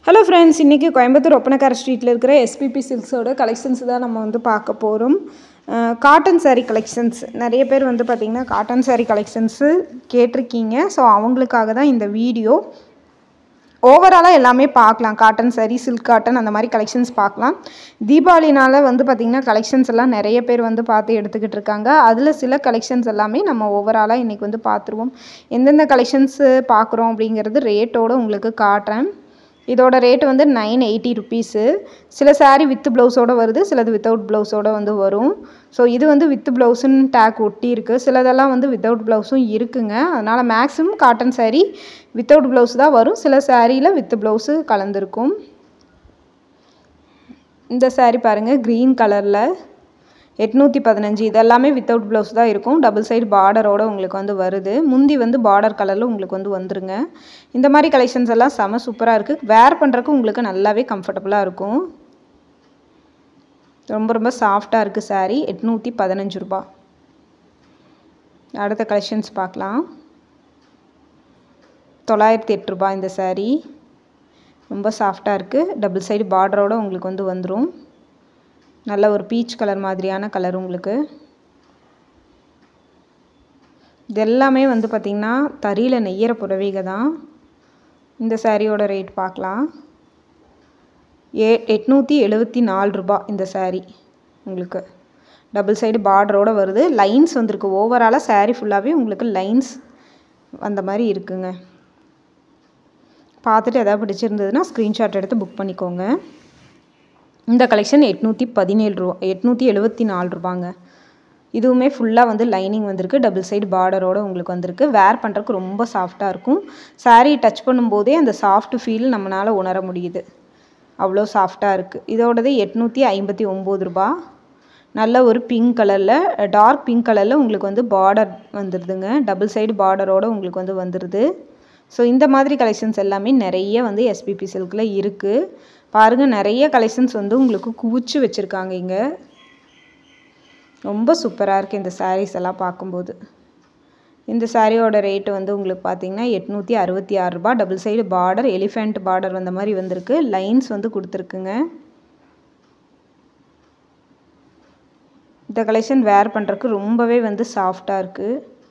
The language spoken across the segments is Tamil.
ஹலோ ஃப்ரெண்ட்ஸ் இன்றைக்கி கோயம்புத்தூர் ஒப்பனக்கார ஸ்ட்ரீட்டில் இருக்கிற எஸ்பிபி சில்க்ஸோட கலெக்ஷன்ஸ் தான் நம்ம வந்து பார்க்க போகிறோம் காட்டன் saree கலெக்ஷன்ஸ் நிறைய பேர் வந்து பார்த்திங்கன்னா காட்டன் saree கலெக்ஷன்ஸு கேட்டிருக்கீங்க ஸோ அவங்களுக்காக தான் இந்த வீடியோ ஓவராலாக எல்லாமே பார்க்கலாம் காட்டன் saree சில்க் காட்டன் அந்த மாதிரி கலெக்ஷன்ஸ் பார்க்கலாம் தீபாவளினால வந்து பார்த்திங்கன்னா கலெக்ஷன்ஸ் எல்லாம் நிறைய பேர் வந்து பார்த்து எடுத்துக்கிட்டு இருக்காங்க அதில் சில கலெக்ஷன்ஸ் எல்லாமே நம்ம ஓவராலாக இன்றைக்கி வந்து பார்த்துருவோம் எந்தெந்த கலெக்ஷன்ஸு பார்க்குறோம் அப்படிங்கிறது ரேட்டோடு உங்களுக்கு காட்டுறேன் இதோட ரேட் வந்து நைன் எயிட்டி ருபீஸு சில saree வித் ப்ளவுஸோடு வருது சிலது வித்தவுட் ப்ளவுஸோடு வந்து வரும் ஸோ இது வந்து வித் ப்ளவுஸுன்னு டேக் ஒட்டி இருக்குது சிலதெல்லாம் வந்து வித்தவுட் ப்ளவுஸும் இருக்குங்க அதனால் maximum cotton saree without blouse தான் வரும் சில சாரியில் வித் ப்ளவுஸு கலந்துருக்கும் இந்த saree பாருங்கள் க்ரீன் கலரில் எட்நூற்றி பதினஞ்சு இதெல்லாமே வித்தவுட் ப்ளவுஸ் தான் இருக்கும் டபுள் சைடு பார்டரோட உங்களுக்கு வந்து வருது முந்தி வந்து பார்டர் கலரில் உங்களுக்கு வந்து வந்துருங்க இந்த மாதிரி கலெக்ஷன்ஸ் எல்லாம் செம சூப்பராக இருக்குது வேர் பண்ணுறக்கு உங்களுக்கு நல்லாவே கம்ஃபர்டபுளாக இருக்கும் ரொம்ப ரொம்ப சாஃப்டாக இருக்குது saree எட்நூற்றி பதினஞ்சு ரூபா அடுத்த கலெக்ஷன்ஸ் பார்க்கலாம் தொள்ளாயிரத்தி எட்டு ரூபா இந்த saree ரொம்ப சாஃப்டாக இருக்குது டபுள் சைடு பார்டரோட உங்களுக்கு வந்து வந்துடும் நல்ல ஒரு பீச் கலர் மாதிரியான கலர் உங்களுக்கு இது எல்லாமே வந்து பார்த்திங்கன்னா தறியில் நெய்யிற புடவைக தான் இந்த சாரியோட ரேட் பார்க்கலாம் ஏ எட்நூற்றி எழுபத்தி நாலு ரூபா இந்த saree உங்களுக்கு டபுள் சைடு பார்டரோட வருது லைன்ஸ் வந்திருக்கு ஓவராலாக saree ஃபுல்லாகவே உங்களுக்கு லைன்ஸ் அந்த மாதிரி இருக்குங்க பார்த்துட்டு எதாவது பிடிச்சிருந்ததுன்னா ஸ்க்ரீன்ஷாட் எடுத்து புக் பண்ணிக்கோங்க இந்த கலெக்ஷன் எட்நூற்றி பதினேழு ரூபா எட்நூற்றி எழுபத்தி நாலு ரூபாங்க இதுவுமே ஃபுல்லாக வந்து லைனிங் வந்திருக்கு டபுள் சைடு பார்டரோடு உங்களுக்கு வந்திருக்கு வேர் பண்ணுறதுக்கு ரொம்ப சாஃப்டாக இருக்கும் saree டச் பண்ணும்போதே அந்த சாஃப்ட் ஃபீல் நம்மளால் உணர முடியுது அவ்வளோ சாஃப்டாக இருக்குது இதோடது எட்நூற்றி ஐம்பத்தி ஒம்பது ரூபா நல்ல ஒரு பிங்க் கலரில் டார்க் பிங்க் கலரில் உங்களுக்கு வந்து பார்டர் வந்துடுதுங்க டபுள் சைடு பார்டரோடு உங்களுக்கு வந்து வந்துடுது ஸோ இந்த மாதிரி கலெக்ஷன்ஸ் எல்லாமே நிறைய வந்து எஸ்பிபி சில்கில் இருக்குது பாருங்கள் நிறைய கலெக்ஷன்ஸ் வந்து உங்களுக்கு குவிச்சு வச்சுருக்காங்க இங்கே ரொம்ப சூப்பராக இருக்குது இந்த சாரீஸ் எல்லாம் பார்க்கும்போது இந்த சாரியோட ரேட்டு வந்து உங்களுக்கு பார்த்தீங்கன்னா எட்நூற்றி அறுபத்தி ஆறு ரூபா double side border elephant border வந்த மாதிரி வந்திருக்கு லைன்ஸ் வந்து கொடுத்துருக்குங்க இந்த கலெக்ஷன் வேர் பண்ணுறதுக்கு ரொம்பவே வந்து சாஃப்டாக இருக்குது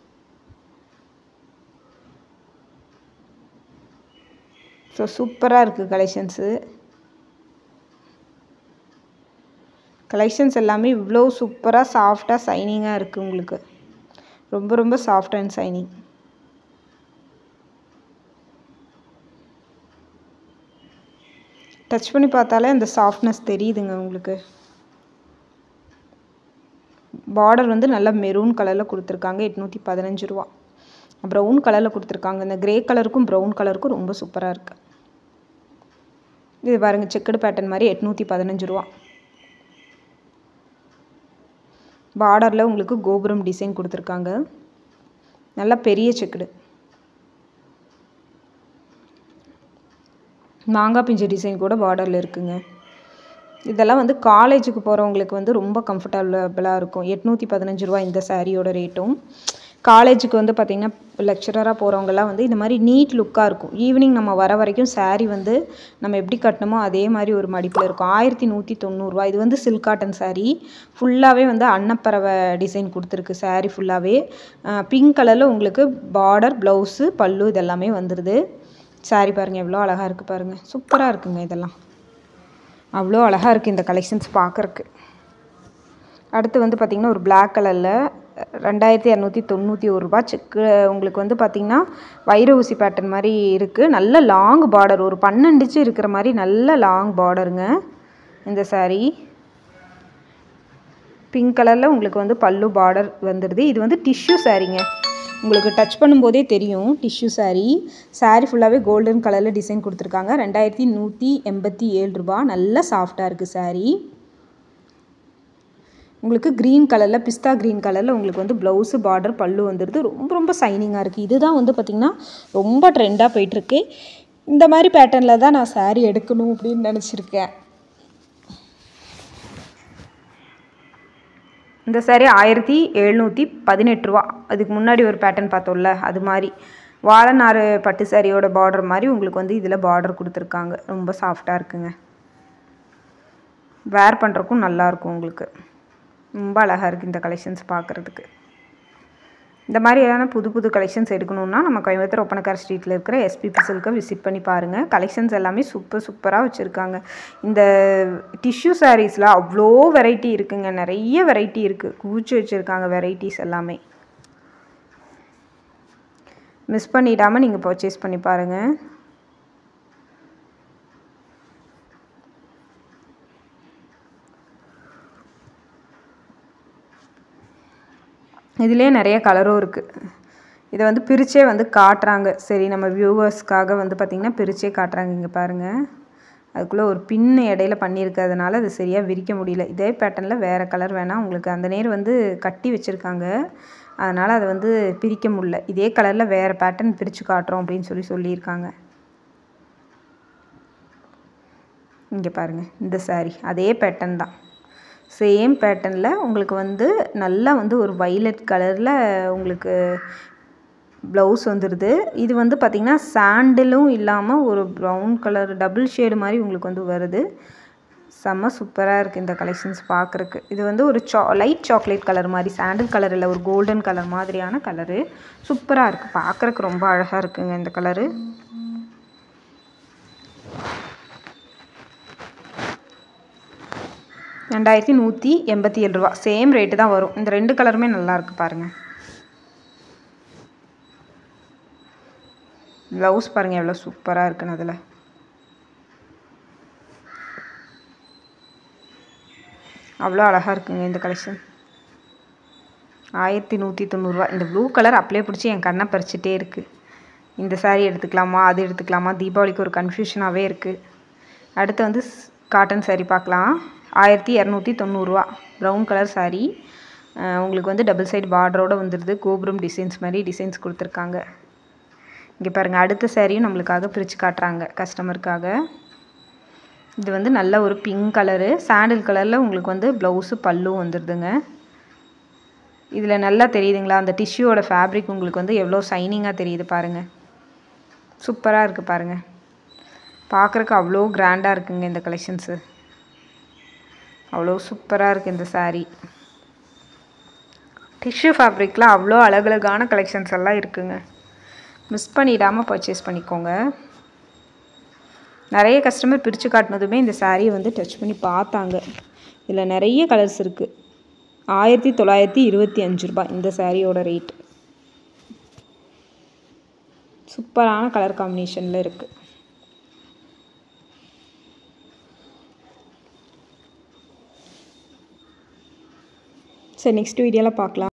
ஸோ சூப்பராக இருக்குது கலெக்ஷன்ஸு கலெக்ஷன்ஸ் எல்லாமே இவ்வளோ சூப்பராக சாஃப்டாக சைனிங்காக இருக்குது உங்களுக்கு ரொம்ப ரொம்ப சாஃப்ட் அண்ட் சைனிங் டச் பண்ணி பார்த்தாலே அந்த சாஃப்ட்னஸ் தெரியுதுங்க உங்களுக்கு பார்டர் வந்து நல்லா மெரூன் கலரில் கொடுத்துருக்காங்க எட்நூற்றி பதினஞ்சு ரூபா ப்ரௌன் கலரில் கொடுத்துருக்காங்க இந்த கிரே கலருக்கும் ப்ரௌன் கலருக்கும் ரொம்ப சூப்பராக இருக்குது இது பாருங்கள் செக்குடு பேட்டர்ன் மாதிரி எட்நூற்றி பதினஞ்சு ரூபா பார்டரில் உங்களுக்கு கோபுரம் டிசைன் கொடுத்துருக்காங்க நல்லா பெரிய செக்குடு மாங்காய் பிஞ்சு டிசைன் கூட பார்டரில் இருக்குங்க இதெல்லாம் வந்து காலேஜுக்கு போகிறவங்களுக்கு வந்து ரொம்ப கம்ஃபர்டபுளாக இருக்கும் எட்நூற்றி பதினஞ்சு ரூபா இந்த சாரியோட ரேட்டும் காலேஜுக்கு வந்து பார்த்திங்கன்னா லெக்சரராக போகிறவங்கலாம் வந்து இந்த மாதிரி நீட் லுக்காக இருக்கும் ஈவினிங் நம்ம வர வரைக்கும் saree வந்து நம்ம எப்படி கட்டணுமோ அதே மாதிரி ஒரு மடிப்பில் இருக்கும் ஆயிரத்தி நூற்றி தொண்ணூறுரூவா இது வந்து சில்க் காட்டன் saree ஃபுல்லாகவே வந்து அன்னப்பறவை டிசைன் கொடுத்துருக்கு saree ஃபுல்லாகவே பிங்க் கலரில் உங்களுக்கு பார்டர் ப்ளவுஸு பல்லு இதெல்லாமே வந்துடுது saree பாருங்கள் எவ்வளோ அழகாக இருக்குது பாருங்கள் சூப்பராக இருக்குங்க இதெல்லாம் அவ்வளோ அழகாக இருக்குது இந்த கலெக்ஷன்ஸ் பார்க்குறக்கு அடுத்து வந்து பார்த்திங்கன்னா ஒரு பிளாக் கலரில் ரெண்டாயிரத்தி இரநூத்தி தொண்ணூற்றி ஒரு ரூபா செக்கு உங்களுக்கு வந்து பார்த்திங்கன்னா வைர ஊசி பேட்டர்ன் மாதிரி இருக்குது நல்ல லாங் பார்டர் ஒரு பன்னெண்டுச்சு இருக்கிற மாதிரி நல்ல லாங் பார்டருங்க இந்த saree பிங்க் கலரில் உங்களுக்கு வந்து பல்லு பார்டர் வந்துடுது இது வந்து டிஷ்யூ சாரீங்க உங்களுக்கு டச் பண்ணும்போதே தெரியும் டிஷ்யூ saree saree ஃபுல்லாகவே கோல்டன் கலரில் டிசைன் கொடுத்துருக்காங்க ரெண்டாயிரத்தி நூற்றி எண்பத்தி ஏழு ரூபா நல்ல சாஃப்டாக இருக்குது saree உங்களுக்கு க்ரீன் கலரில் பிஸ்தா க்ரீன் கலரில் உங்களுக்கு வந்து ப்ளவுஸு பார்டர் பல்லு வந்துடுது ரொம்ப ரொம்ப சைனிங்காக இருக்குது இதுதான் வந்து பார்த்திங்கன்னா ரொம்ப ட்ரெண்டாக போயிட்டுருக்கு இந்த மாதிரி பேட்டர்னில் தான் நான் saree எடுக்கணும் அப்படின்னு நினச்சிருக்கேன் இந்த saree ஆயிரத்தி எழுநூற்றி பதினெட்டு ரூபா அதுக்கு முன்னாடி ஒரு பேட்டர்ன் பார்த்தோம்ல அது மாதிரி வாழைநாறு பட்டு சாரியோட பார்டர் மாதிரி உங்களுக்கு வந்து இதில் பார்டர் கொடுத்துருக்காங்க ரொம்ப சாஃப்டாக இருக்குங்க வேர் பண்ணுறக்கும் நல்லாயிருக்கும் உங்களுக்கு ரொம்ப அழகாக இருக்குது இந்த கலெக்ஷன்ஸ் பார்க்குறதுக்கு இந்த மாதிரியான புது புது கலெக்ஷன்ஸ் எடுக்கணுன்னா நம்ம கோயம்புத்தூர் ஒப்பனக்கார் ஸ்ட்ரீட்டில் இருக்கிற எஸ்பிபி சில்கை விசிட் பண்ணி பாருங்கள் கலெக்ஷன்ஸ் எல்லாமே சூப்பர் சூப்பராக வச்சுருக்காங்க இந்த டிஷ்யூ சாரீஸில் அவ்வளோ வெரைட்டி இருக்குங்க நிறைய வெரைட்டி இருக்குது குவிச்சு வச்சுருக்காங்க வெரைட்டிஸ் எல்லாமே மிஸ் பண்ணிடாமல் நீங்கள் பர்ச்சேஸ் பண்ணி பாருங்கள் இதுலேயே நிறைய கலரும் இருக்குது இதை வந்து பிரித்தே வந்து காட்டுறாங்க சரி நம்ம வியூவர்ஸ்க்காக வந்து பார்த்திங்கன்னா பிரித்தே காட்டுறாங்க இங்கே பாருங்கள் அதுக்குள்ளே ஒரு பின்னு இடையில பண்ணியிருக்கிறதுனால அது சரியாக விரிக்க முடியல இதே பேட்டர்னில் வேறு கலர் வேணால் உங்களுக்கு அந்த நேர் வந்து கட்டி வச்சுருக்காங்க அதனால் அதை வந்து பிரிக்க முடியல இதே கலரில் வேறு பேட்டர்ன் பிரித்து காட்டுறோம் அப்படின்னு சொல்லி சொல்லியிருக்காங்க இங்கே பாருங்கள் இந்த சாரீ அதே பேட்டர்ன் தான் சேம் பேட்டர்னில் உங்களுக்கு வந்து நல்லா வந்து ஒரு வைலட் கலரில் உங்களுக்கு ப்ளவுஸ் வந்துடுது இது வந்து பார்த்திங்கன்னா சாண்டிலும் இல்லாமல் ஒரு ப்ரௌன் கலர் டபுள் ஷேடு மாதிரி உங்களுக்கு வந்து வருது செம்ம சூப்பராக இருக்குது இந்த கலெக்ஷன்ஸ் பார்க்குறக்கு இது வந்து ஒரு சா லைட் சாக்லேட் கலர் மாதிரி சாண்டில் கலர் இல்லை ஒரு கோல்டன் கலர் மாதிரியான கலரு சூப்பராக இருக்குது பார்க்குறக்கு ரொம்ப அழகாக இருக்குங்க இந்த கலரு ரெண்டாயிரத்தி நூற்றி எண்பத்தி ஏழு ரூபா சேம் ரேட்டு தான் வரும் இந்த ரெண்டு கலருமே நல்லாயிருக்கு பாருங்கள் ப்ளவுஸ் பாருங்கள் எவ்வளோ சூப்பராக இருக்குன்னு அதில் அவ்வளோ அழகாக இருக்குங்க இந்த கலெக்ஷன் ஆயிரத்தி நூற்றி தொண்ணூறுரூவா இந்த ப்ளூ கலர் அப்படியே பிடிச்சி என் கண்ணை பறிச்சிட்டே இருக்குது இந்த சாரீ எடுத்துக்கலாமா அது எடுத்துக்கலாமா தீபாவளிக்கு ஒரு கன்ஃபியூஷனாகவே இருக்குது அடுத்து வந்து காட்டன் சாரீ பார்க்கலாம் ஆயிரத்தி இரநூத்தி தொண்ணூறுரூவா ப்ரௌன் கலர் சாரீ உங்களுக்கு வந்து டபுள் சைடு பார்டரோடு வந்துடுது கோபுரம் டிசைன்ஸ் மாதிரி டிசைன்ஸ் கொடுத்துருக்காங்க இங்கே பாருங்கள் அடுத்த சாரியும் நம்மளுக்காக பிரித்து காட்டுறாங்க கஸ்டமருக்காக இது வந்து நல்ல ஒரு பிங்க் கலரு சாண்டில் கலரில் உங்களுக்கு வந்து ப்ளவுஸு பல்லும் வந்துடுதுங்க இதில் நல்லா தெரியுதுங்களா அந்த டிஷ்யூவோட ஃபேப்ரிக் உங்களுக்கு வந்து எவ்வளோ ஷைனிங்காக தெரியுது பாருங்கள் சூப்பராக இருக்குது பாருங்கள் பார்க்குறக்கு அவ்வளோ கிராண்டாக இருக்குங்க இந்த கலெக்ஷன்ஸு அவ்வளோ சூப்பராக இருக்குது இந்த சாரீ டிஷ்யூ ஃபேப்ரிக்கில் அவ்வளோ அழகழகான கலெக்ஷன்ஸ் எல்லாம் இருக்குங்க மிஸ் பண்ணிடாமல் பர்ச்சேஸ் பண்ணிக்கோங்க நிறைய கஸ்டமர் பிரித்து காட்டினதுமே இந்த சாரியை வந்து டச் பண்ணி பார்த்தாங்க இதில் நிறைய கலர்ஸ் இருக்குது ஆயிரத்தி தொள்ளாயிரத்தி இருபத்தி அஞ்சு ரூபாய் இந்த சாரியோட ரேட் சூப்பரான கலர் காம்பினேஷனில் இருக்குது சரி நெக்ஸ்ட் வீடியோவில் பார்க்கலாம்